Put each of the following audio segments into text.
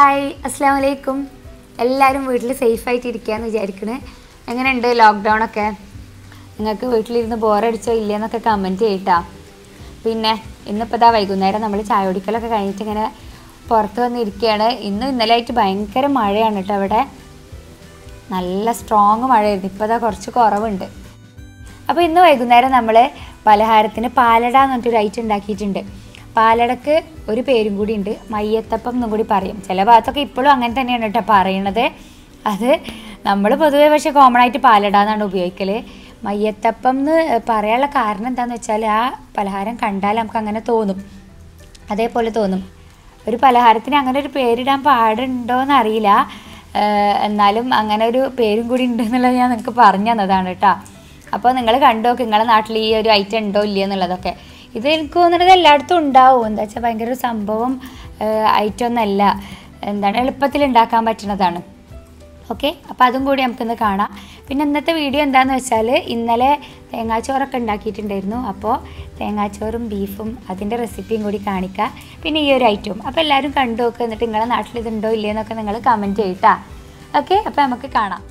hi അസ്സാം വലൈക്കും എല്ലാവരും വീട്ടിൽ സേഫായിട്ട് ഇരിക്കുകയെന്ന് വിചാരിക്കണേ എങ്ങനെയുണ്ട് ലോക്ക്ഡൗൺ ഒക്കെ നിങ്ങൾക്ക് വീട്ടിലിരുന്ന് ബോറടിച്ചോ ഇല്ലയെന്നൊക്കെ കമൻറ്റ് ചെയ്യട്ടാ പിന്നെ ഇന്നിപ്പോൾ ഇതാ വൈകുന്നേരം നമ്മൾ ചായ കുടിക്കലൊക്കെ കഴിഞ്ഞിട്ട് ഇങ്ങനെ പുറത്ത് വന്നിരിക്കുകയാണ് ഇന്നും ഇന്നലെ ആയിട്ട് ഭയങ്കര മഴയാണ് കേട്ടോ അവിടെ നല്ല സ്ട്രോങ് മഴയായിരുന്നു ഇപ്പോൾ ഇതാ കുറച്ച് കുറവുണ്ട് അപ്പോൾ ഇന്ന് വൈകുന്നേരം നമ്മൾ പലഹാരത്തിന് പാലട എന്ന് പറഞ്ഞിട്ടൊരു ഐറ്റം ഉണ്ടാക്കിയിട്ടുണ്ട് പാലടക്ക് ഒരു പേരും കൂടി ഉണ്ട് മയ്യത്തപ്പം എന്നും കൂടി പറയും ചില ഭാഗത്തൊക്കെ ഇപ്പോഴും അങ്ങനെ തന്നെയാണ് കേട്ടോ പറയണത് അത് നമ്മൾ പൊതുവേ പക്ഷേ കോമൺ ആയിട്ട് പാലട എന്നാണ് ഉപയോഗിക്കൽ മയ്യത്തപ്പം എന്ന് പറയാനുള്ള കാരണം എന്താണെന്ന് വെച്ചാൽ ആ പലഹാരം കണ്ടാൽ നമുക്ക് അങ്ങനെ തോന്നും അതേപോലെ തോന്നും ഒരു പലഹാരത്തിന് അങ്ങനെ ഒരു പേരിടാൻ പാടുണ്ടോ എന്നറിയില്ല ഏഹ് എന്നാലും അങ്ങനെ ഒരു പേരും കൂടി ഉണ്ട് എന്നുള്ളത് ഞാൻ നിങ്ങൾക്ക് പറഞ്ഞു തന്നതാണ് കേട്ടോ അപ്പോൾ നിങ്ങൾ കണ്ടു നോക്ക് നിങ്ങളുടെ നാട്ടിൽ ഈ ഒരു ഐറ്റം ഉണ്ടോ ഇല്ലയോ എന്നുള്ളതൊക്കെ ഇത് എനിക്ക് തോന്നുന്നത് എല്ലായിടത്തും ഉണ്ടാവും എന്താ വെച്ചാൽ ഭയങ്കര ഒരു സംഭവം ഐറ്റം ഒന്നല്ല എന്താണ് എളുപ്പത്തിൽ ഉണ്ടാക്കാൻ പറ്റുന്നതാണ് ഓക്കെ അപ്പോൾ അതും കൂടി നമുക്കിന്ന് കാണാം പിന്നെ ഇന്നത്തെ വീഡിയോ എന്താണെന്ന് വെച്ചാൽ ഇന്നലെ തേങ്ങാച്ചോറൊക്കെ ഉണ്ടാക്കിയിട്ടുണ്ടായിരുന്നു അപ്പോൾ തേങ്ങാച്ചോറും ബീഫും അതിൻ്റെ റെസിപ്പിയും കൂടി കാണിക്കുക പിന്നെ ഈ ഒരു ഐറ്റവും അപ്പോൾ എല്ലാവരും കണ്ടു നോക്കുക എന്നിട്ട് നിങ്ങളെ നാട്ടിൽ ഇതുണ്ടോ ഇല്ലയെന്നൊക്കെ നിങ്ങൾ കമൻറ്റ് ചെയ്യട്ടാ ഓക്കെ അപ്പോൾ നമുക്ക് കാണാം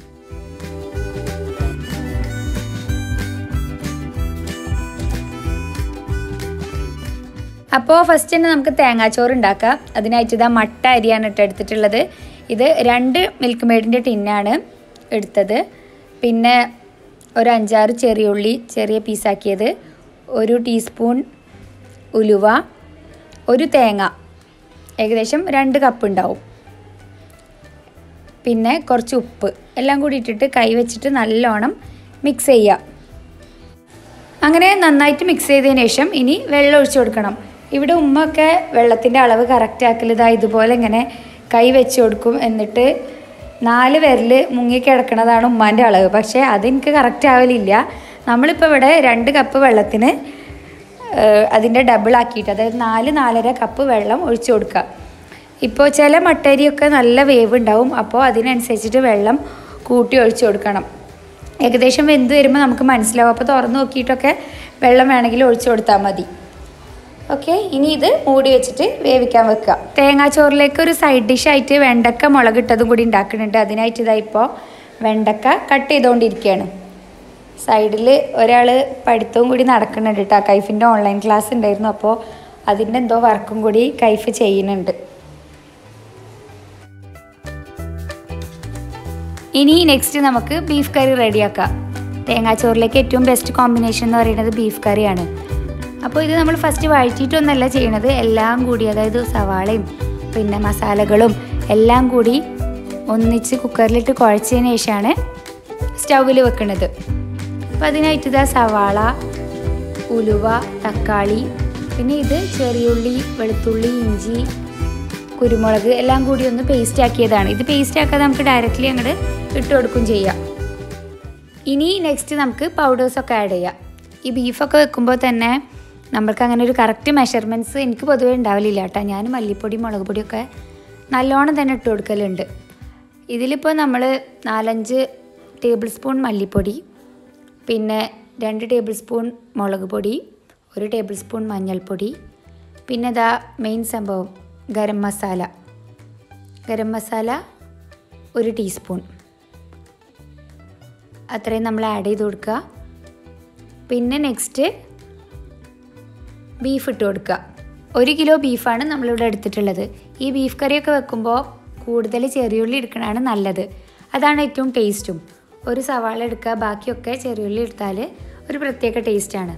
അപ്പോൾ ഫസ്റ്റ് തന്നെ നമുക്ക് തേങ്ങാച്ചോറ് ഉണ്ടാക്കാം അതിനായിട്ട് ഇതാ മട്ട അരിയാണ് ഇട്ട് എടുത്തിട്ടുള്ളത് ഇത് രണ്ട് മിൽക്ക് മെയ്ഡിൻ്റെ ടിന്നാണ് എടുത്തത് പിന്നെ ഒരു അഞ്ചാറ് ചെറിയ ഉള്ളി ചെറിയ പീസാക്കിയത് ഒരു ടീസ്പൂൺ ഉലുവ ഒരു തേങ്ങ ഏകദേശം രണ്ട് കപ്പ് ഉണ്ടാവും പിന്നെ കുറച്ച് ഉപ്പ് എല്ലാം കൂടി ഇട്ടിട്ട് കൈ വെച്ചിട്ട് നല്ലോണം മിക്സ് ചെയ്യുക അങ്ങനെ നന്നായിട്ട് മിക്സ് ചെയ്തതിന് ശേഷം ഇനി വെള്ളം ഒഴിച്ചു കൊടുക്കണം ഇവിടെ ഉമ്മയൊക്കെ വെള്ളത്തിൻ്റെ അളവ് കറക്റ്റ് ആക്കൽ ഇതാ ഇതുപോലെ ഇങ്ങനെ കൈ വെച്ച് കൊടുക്കും എന്നിട്ട് നാല് വിരൽ മുങ്ങിക്കിടക്കണതാണ് ഉമ്മാൻ്റെ അളവ് പക്ഷേ അതെനിക്ക് കറക്റ്റ് ആവലില്ല നമ്മളിപ്പോൾ ഇവിടെ രണ്ട് കപ്പ് വെള്ളത്തിന് ഏഹ്, അതിൻ്റെ ഡബിൾ ആക്കിയിട്ട് അതായത് നാല് നാലര കപ്പ് വെള്ളം ഒഴിച്ചു കൊടുക്കുക ഇപ്പോൾ ചില മട്ടരിയൊക്കെ നല്ല വേവ് ഉണ്ടാവും അപ്പോൾ അതിനനുസരിച്ചിട്ട് വെള്ളം കൂട്ടി ഒഴിച്ചു കൊടുക്കണം ഏകദേശം വെന്ത് വരുമ്പോൾ നമുക്ക് മനസ്സിലാവും അപ്പോൾ തുറന്ന് നോക്കിയിട്ടൊക്കെ വെള്ളം വേണമെങ്കിൽ ഒഴിച്ചു കൊടുത്താൽ മതി ഓക്കെ ഇനി ഇത് മൂടി വെച്ചിട്ട് വേവിക്കാൻ വെക്കുക തേങ്ങാച്ചോറിലേക്ക് ഒരു സൈഡ് ഡിഷായിട്ട് വെണ്ടക്ക മുളകിട്ടതും കൂടി ഉണ്ടാക്കുന്നുണ്ട് അതിനായിട്ട് ഇതാ ഇപ്പോൾ വെണ്ടക്ക കട്ട് ചെയ്തുകൊണ്ടിരിക്കുകയാണ് സൈഡിൽ ഒരാൾ പഠിത്തവും കൂടി നടക്കുന്നുണ്ട് കേട്ടോ കൈഫിൻ്റെ ഓൺലൈൻ ക്ലാസ് ഉണ്ടായിരുന്നു അപ്പോൾ അതിൻ്റെ എന്തോ വർക്കും കൂടി കൈഫ് ചെയ്യുന്നുണ്ട് ഇനി നെക്സ്റ്റ് നമുക്ക് ബീഫ് കറി റെഡിയാക്കാം തേങ്ങാച്ചോറിലേക്ക് ഏറ്റവും ബെസ്റ്റ് കോമ്പിനേഷൻ എന്ന് പറയുന്നത് ബീഫ് കറിയാണ് അപ്പോൾ ഇത് നമ്മൾ ഫസ്റ്റ് വഴറ്റിയിട്ടൊന്നല്ല ചെയ്യണത് എല്ലാം കൂടി അതായത് സവാളയും പിന്നെ മസാലകളും എല്ലാം കൂടി ഒന്നിച്ച് കുക്കറിലിട്ട് കുഴച്ചതിന് ശേഷമാണ് സ്റ്റൗവിൽ വെക്കുന്നത് അപ്പോൾ അതിനായിട്ട് ഇതാ സവാള ഉലുവ തക്കാളി പിന്നെ ഇത് ചെറിയുള്ളി വെളുത്തുള്ളി ഇഞ്ചി കുരുമുളക് എല്ലാം കൂടി ഒന്ന് പേസ്റ്റ് ആക്കിയതാണ് ഇത് പേസ്റ്റ് ആക്കാതെ നമുക്ക് ഡയറക്റ്റ്ലി അങ്ങോട്ട് ഇട്ട് കൊടുക്കും ചെയ്യാം ഇനി നെക്സ്റ്റ് നമുക്ക് പൗഡേഴ്സൊക്കെ ആഡ് ചെയ്യാം ഈ ബീഫൊക്കെ വെക്കുമ്പോൾ തന്നെ നമ്മൾക്ക് അങ്ങനെ ഒരു കറക്റ്റ് മെഷർമെൻറ്റ്സ് എനിക്ക് പൊതുവേ ഉണ്ടാവലില്ല കേട്ടോ ഞാൻ മല്ലിപ്പൊടി മുളക് പൊടിയൊക്കെ നല്ലോണം തന്നെ ഇട്ട് കൊടുക്കലുണ്ട് ഇതിലിപ്പോൾ നമ്മൾ നാലഞ്ച് ടേബിൾ സ്പൂൺ മല്ലിപ്പൊടി പിന്നെ രണ്ട് ടേബിൾ സ്പൂൺ മുളക് പൊടി ഒരു ടേബിൾ സ്പൂൺ മഞ്ഞൾപ്പൊടി പിന്നെ ഇതാ മെയിൻ സംഭവം ഗരം മസാല ഗരം മസാല ഒരു ടീസ്പൂൺ അത്രയും നമ്മൾ ആഡ് ചെയ്ത് കൊടുക്കുക പിന്നെ നെക്സ്റ്റ് ബീഫ് ഇട്ട് കൊടുക്കുക ഒരു കിലോ ബീഫാണ് നമ്മളിവിടെ എടുത്തിട്ടുള്ളത് ഈ ബീഫ് കറിയൊക്കെ വെക്കുമ്പോൾ കൂടുതൽ ചെറിയുള്ളി എടുക്കണതാണ് നല്ലത് അതാണ് ഏറ്റവും ടേസ്റ്റും ഒരു സവാള എടുക്കുക ബാക്കിയൊക്കെ ചെറിയുള്ളി എടുത്താൽ ഒരു പ്രത്യേക ടേസ്റ്റാണ്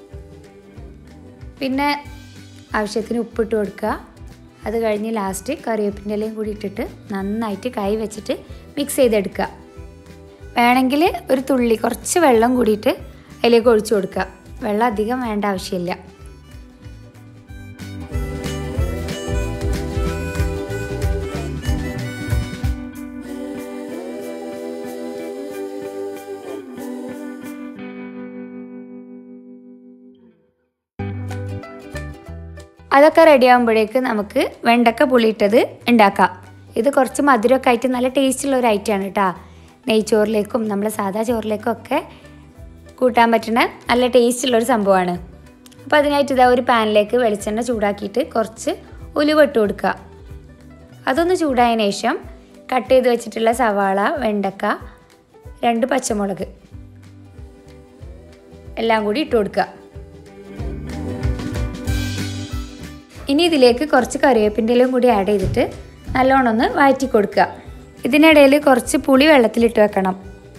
പിന്നെ ആവശ്യത്തിന് ഉപ്പിട്ട് കൊടുക്കുക അത് കഴിഞ്ഞ് ലാസ്റ്റ് കറിവേപ്പിൻ്റെ ഇലയും കൂടി ഇട്ടിട്ട് നന്നായിട്ട് കൈ വെച്ചിട്ട് മിക്സ് ചെയ്തെടുക്കുക വേണമെങ്കിൽ ഒരു തുള്ളി കുറച്ച് വെള്ളം കൂടിയിട്ട് അതിലേക്ക് ഒഴിച്ചു കൊടുക്കുക വെള്ളം അധികം വേണ്ട ആവശ്യമില്ല അതൊക്കെ റെഡി ആകുമ്പോഴേക്ക് നമുക്ക് വെണ്ടക്ക പുളിയിട്ടത് ഉണ്ടാക്കാം ഇത് കുറച്ച് മധുരമൊക്കെ ആയിട്ട് നല്ല ടേസ്റ്റുള്ള ഒരു ഐറ്റമാണ് കേട്ടോ നെയ്ച്ചോറിലേക്കും നമ്മുടെ സാധാ ചോറിലേക്കും ഒക്കെ കൂട്ടാൻ പറ്റുന്ന നല്ല ടേസ്റ്റുള്ളൊരു സംഭവമാണ് അപ്പോൾ അതിനായിട്ട് ഇതാ ഒരു പാനിലേക്ക് വെളിച്ചെണ്ണ ചൂടാക്കിയിട്ട് കുറച്ച് ഉലുവ ഇട്ട് കൊടുക്കുക അതൊന്ന് ചൂടായതിനു ശേഷം കട്ട് ചെയ്ത് വെച്ചിട്ടുള്ള സവാള വെണ്ടക്ക രണ്ട് പച്ചമുളക് എല്ലാം കൂടി ഇട്ട് കൊടുക്കുക ഇനി ഇതിലേക്ക് കുറച്ച് കറിവേപ്പിൻ്റെ ഇലയും കൂടി ആഡ് ചെയ്തിട്ട് നല്ലോണം ഒന്ന് വഴറ്റി കൊടുക്കുക ഇതിനിടയിൽ കുറച്ച് പുളി വെള്ളത്തിലിട്ട് വെക്കണം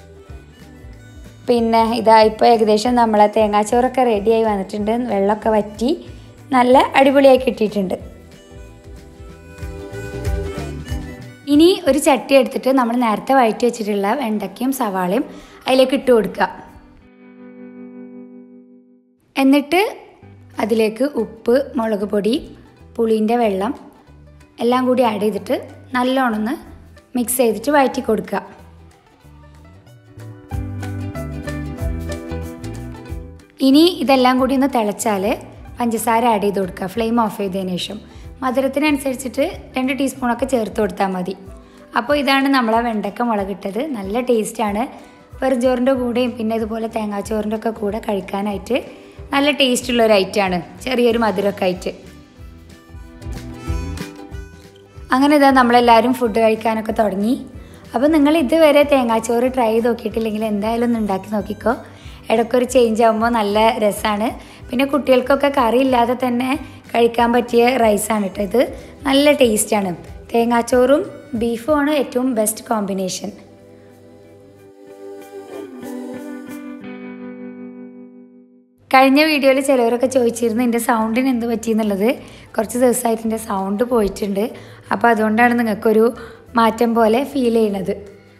പിന്നെ ഇതാ ഇപ്പോൾ ഏകദേശം നമ്മളെ തേങ്ങാച്ചോറൊക്കെ റെഡിയായി വന്നിട്ടുണ്ട് വെള്ളമൊക്കെ വറ്റി നല്ല അടിപൊളിയായി കിട്ടിയിട്ടുണ്ട് ഇനി ഒരു ചട്ടി എടുത്തിട്ട് നമ്മൾ നേരത്തെ വഴറ്റി വെച്ചിട്ടുള്ള വെണ്ടയ്ക്കയും സവാളയും അതിലേക്ക് ഇട്ട് കൊടുക്കുക എന്നിട്ട് അതിലേക്ക് ഉപ്പ് മുളക് പൊടി പുളീൻ്റെ വെള്ളം എല്ലാം കൂടി ആഡ് ചെയ്തിട്ട് നല്ലോണം ഒന്ന് മിക്സ് ചെയ്തിട്ട് വഴറ്റി കൊടുക്കുക ഇനി ഇതെല്ലാം കൂടി ഒന്ന് തിളച്ചാൽ പഞ്ചസാര ആഡ് ചെയ്ത് കൊടുക്കുക ഫ്ലെയിം ഓഫ് ചെയ്തതിന് ശേഷം മധുരത്തിനനുസരിച്ചിട്ട് രണ്ട് ടീസ്പൂണൊക്കെ ചേർത്ത് കൊടുത്താൽ മതി അപ്പോൾ ഇതാണ് നമ്മളെ വെണ്ടക്ക മുളകിട്ടത് നല്ല ടേസ്റ്റാണ് വെറുംചോറിൻ്റെ കൂടെയും പിന്നെ ഇതുപോലെ തേങ്ങാച്ചോറിൻ്റെ ഒക്കെ കൂടെ കഴിക്കാനായിട്ട് നല്ല ടേസ്റ്റുള്ള ഒരു ഐറ്റമാണ് ചെറിയൊരു മധുരമൊക്കെ ആയിട്ട് അങ്ങനെ ഇതാ നമ്മളെല്ലാവരും ഫുഡ് കഴിക്കാനൊക്കെ തുടങ്ങി അപ്പോൾ നിങ്ങൾ ഇതുവരെ തേങ്ങാച്ചോറ് ട്രൈ ചെയ്ത് നോക്കിയിട്ടില്ലെങ്കിൽ എന്തായാലും ഒന്ന് ഉണ്ടാക്കി നോക്കിക്കോ ഇടയ്ക്കൊരു ചേഞ്ച് ആകുമ്പോൾ നല്ല രസമാണ് പിന്നെ കുട്ടികൾക്കൊക്കെ കറി ഇല്ലാതെ തന്നെ കഴിക്കാൻ പറ്റിയ റൈസാണ് കേട്ടോ ഇത് നല്ല ടേസ്റ്റാണ് തേങ്ങാച്ചോറും ബീഫുമാണ് ഏറ്റവും ബെസ്റ്റ് കോമ്പിനേഷൻ കഴിഞ്ഞ വീഡിയോയിൽ ചിലവരൊക്കെ ചോദിച്ചിരുന്നു എൻ്റെ സൗണ്ടിന് എന്ത് പറ്റിയെന്നുള്ളത് കുറച്ച് ദിവസമായിട്ട് എൻ്റെ സൗണ്ട് പോയിട്ടുണ്ട് അപ്പോൾ അതുകൊണ്ടാണ് നിങ്ങൾക്കൊരു മാറ്റം പോലെ ഫീൽ ചെയ്യുന്നത്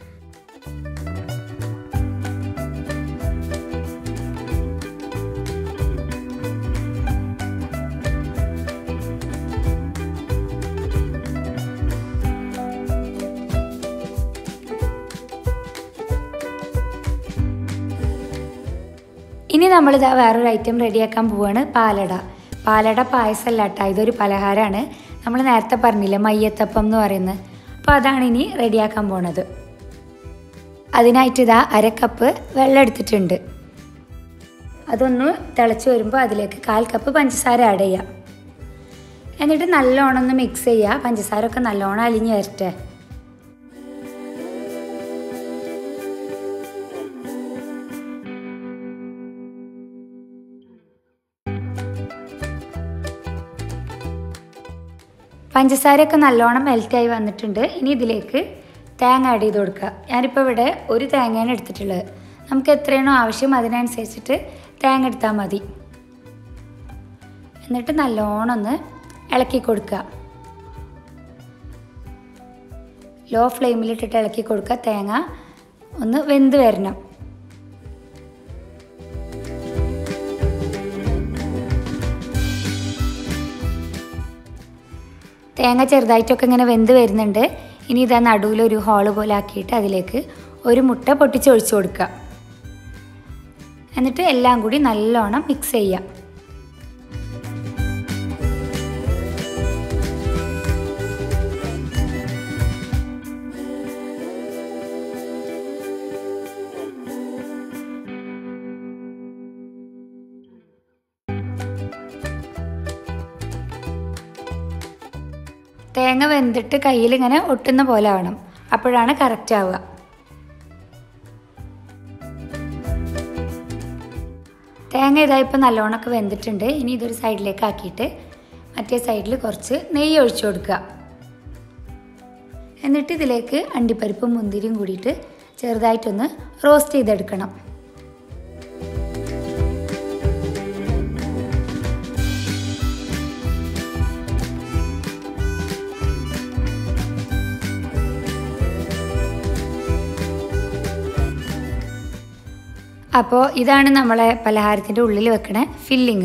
ഇനി നമ്മളിതാ വേറൊരു ഐറ്റം റെഡിയാക്കാൻ പോവാണ് പാലട പാലട പായസമല്ല കേട്ടോ ഇതൊരു പലഹാരമാണ് നമ്മൾ നേരത്തെ പറഞ്ഞില്ലേ മയ്യത്തപ്പം എന്ന് പറയുന്നത് അപ്പോൾ അതാണ് ഇനി റെഡിയാക്കാൻ പോണത് അതിനായിട്ട് ഇതാ അര കപ്പ് വെള്ളം എടുത്തിട്ടുണ്ട് അതൊന്ന് തിളച്ച് വരുമ്പോൾ അതിലേക്ക് കാൽ കപ്പ് പഞ്ചസാര ആഡ് ചെയ്യുക എന്നിട്ട് നല്ലോണം ഒന്ന് മിക്സ് ചെയ്യുക പഞ്ചസാര ഒക്കെ നല്ലോണം അലിഞ്ഞ് വരട്ടെ പഞ്ചസാരയൊക്കെ നല്ലോണം മെൽറ്റായി വന്നിട്ടുണ്ട് ഇനി ഇതിലേക്ക് തേങ്ങ ആഡ് ചെയ്ത് കൊടുക്കുക ഞാനിപ്പോൾ ഇവിടെ ഒരു തേങ്ങയാണ് എടുത്തിട്ടുള്ളത് നമുക്ക് എത്രയാണോ ആവശ്യം അതിനനുസരിച്ചിട്ട് തേങ്ങ എടുത്താൽ മതി എന്നിട്ട് നല്ലോണം ഒന്ന് ഇളക്കി കൊടുക്കുക ലോ ഫ്ലെയിമിലിട്ടിട്ട് ഇളക്കി കൊടുക്കുക തേങ്ങ ഒന്ന് വെന്ത് വരണം തേങ്ങ ചെറുതായിട്ടൊക്കെ ഇങ്ങനെ വെന്ത് വരുന്നുണ്ട് ഇനി ഇതാ നടുവിൽ ഒരു ഹോള് പോലെ ആക്കിയിട്ട് അതിലേക്ക് ഒരു മുട്ട പൊട്ടിച്ചൊഴിച്ച് കൊടുക്കുക എന്നിട്ട് എല്ലാം കൂടി നല്ലോണം മിക്സ് ചെയ്യുക തേങ്ങ വെന്തിട്ട് കയ്യിൽ ഇങ്ങനെ ഒട്ടുന്ന പോലെ ആവണം അപ്പോഴാണ് കറക്റ്റ് ആവുക തേങ്ങ ഇതാ ഇപ്പം നല്ലോണമൊക്കെ വെന്തിട്ടുണ്ട് ഇനി ഇതൊരു സൈഡിലേക്ക് ആക്കിയിട്ട് മറ്റേ സൈഡിൽ കുറച്ച് നെയ്യ് ഒഴിച്ചു കൊടുക്കുക എന്നിട്ട് ഇതിലേക്ക് അണ്ടിപ്പരിപ്പും മുന്തിരിയും കൂടിയിട്ട് ചെറുതായിട്ടൊന്ന് റോസ്റ്റ് ചെയ്തെടുക്കണം അപ്പോൾ ഇതാണ് നമ്മളെ പലഹാരത്തിൻ്റെ ഉള്ളിൽ വെക്കണ ഫില്ലിങ്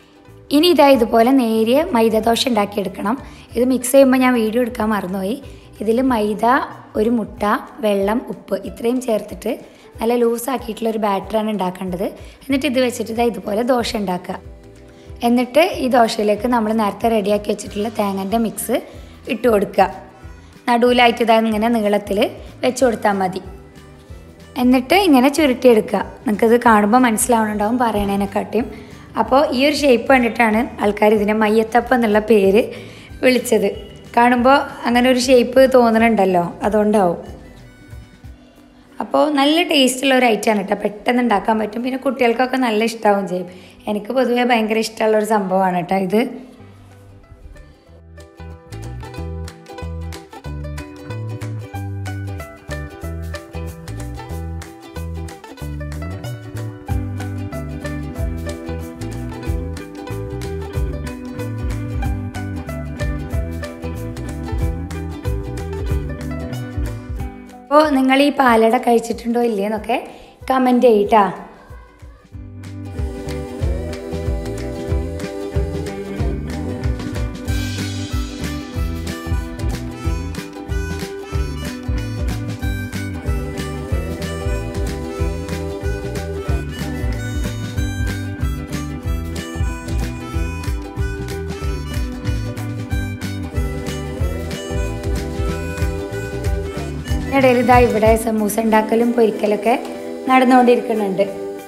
ഇനി ഇതാ ഇതുപോലെ നേരിയ മൈദദോശ ഉണ്ടാക്കിയെടുക്കണം ഇത് മിക്സ് ചെയ്യുമ്പോൾ ഞാൻ വീഡിയോ എടുക്കാൻ മറന്നുപോയി ഇതിൽ മൈദ ഒരു മുട്ട വെള്ളം ഉപ്പ് ഇത്രയും ചേർത്തിട്ട് നല്ല ലൂസാക്കിയിട്ടുള്ള ഒരു ബാറ്ററാണ് ഉണ്ടാക്കേണ്ടത് എന്നിട്ട് ഇത് വെച്ചിട്ട് ഇതാ ഇതുപോലെ ദോശ ഉണ്ടാക്കുക എന്നിട്ട് ഈ ദോശയിലേക്ക് നമ്മൾ നേരത്തെ റെഡിയാക്കി വെച്ചിട്ടുള്ള തേങ്ങൻ്റെ മിക്സ് ഇട്ട് കൊടുക്കുക നടുവിലായിട്ട് ഇതാ ഇങ്ങനെ നീളത്തിൽ വെച്ച് കൊടുത്താൽ മതി എന്നിട്ട് ഇങ്ങനെ ചുരുട്ടിയെടുക്കുക നിങ്ങൾക്കിത് കാണുമ്പോൾ മനസ്സിലാവുന്നുണ്ടാവും പറയണതിനെക്കാട്ടിയും അപ്പോൾ ഈ ഒരു ഷേപ്പ് കണ്ടിട്ടാണ് ആൾക്കാർ ഇതിനെ മയ്യത്തപ്പം എന്നുള്ള പേര് വിളിച്ചത് കാണുമ്പോൾ അങ്ങനെ ഒരു ഷേപ്പ് തോന്നുന്നുണ്ടല്ലോ അതുകൊണ്ടാവും അപ്പോൾ നല്ല ടേസ്റ്റുള്ള ഒരു ഐറ്റമാണ് കേട്ടോ പെട്ടെന്ന് ഉണ്ടാക്കാൻ പറ്റും പിന്നെ കുട്ടികൾക്കൊക്കെ നല്ല ഇഷ്ടമാവും ചെയ്യും എനിക്ക് പൊതുവേ ഭയങ്കര ഇഷ്ടമുള്ള ഒരു സംഭവമാണ് കേട്ടോ ഇത് അപ്പോൾ നിങ്ങൾ ഈ പാലട കഴിച്ചിട്ടുണ്ടോ ഇല്ലയെന്നൊക്കെ കമൻറ്റ് ചെയ്യട്ടാ ഇടയിൽ ഇതാ ഇവിടെ സമൂസ ഉണ്ടാക്കലും പൊരിക്കലൊക്കെ നടന്നുകൊണ്ടിരിക്കുന്നുണ്ട്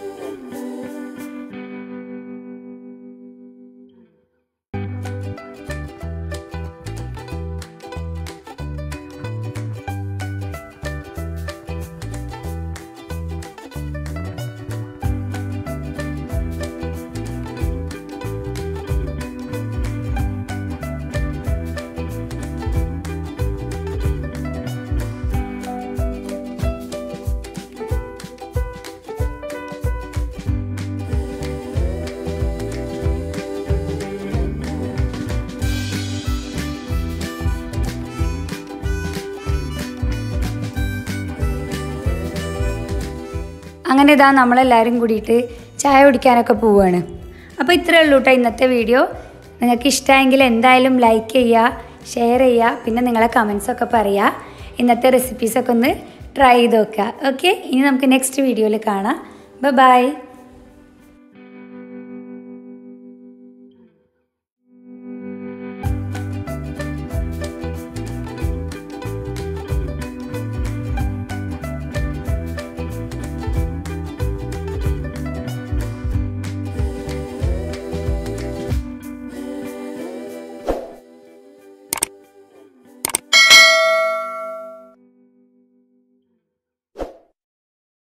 അങ്ങനെ ഇതാ നമ്മളെല്ലാവരും കൂടിയിട്ട് ചായ കുടിക്കാനൊക്കെ പോവുകയാണ് അപ്പോൾ ഇത്രയേ ഉള്ളൂ കേട്ടോ ഇന്നത്തെ വീഡിയോ നിങ്ങൾക്ക് ഇഷ്ടമായെങ്കിൽ എന്തായാലും ലൈക്ക് ചെയ്യുക ഷെയർ ചെയ്യുക പിന്നെ നിങ്ങളെ കമൻസൊക്കെ പറയുക ഇന്നത്തെ റെസിപ്പീസൊക്കെ ഒന്ന് ട്രൈ ചെയ്ത് നോക്കുക ഓക്കെ ഇനി നമുക്ക് നെക്സ്റ്റ് വീഡിയോയിൽ കാണാം ബൈ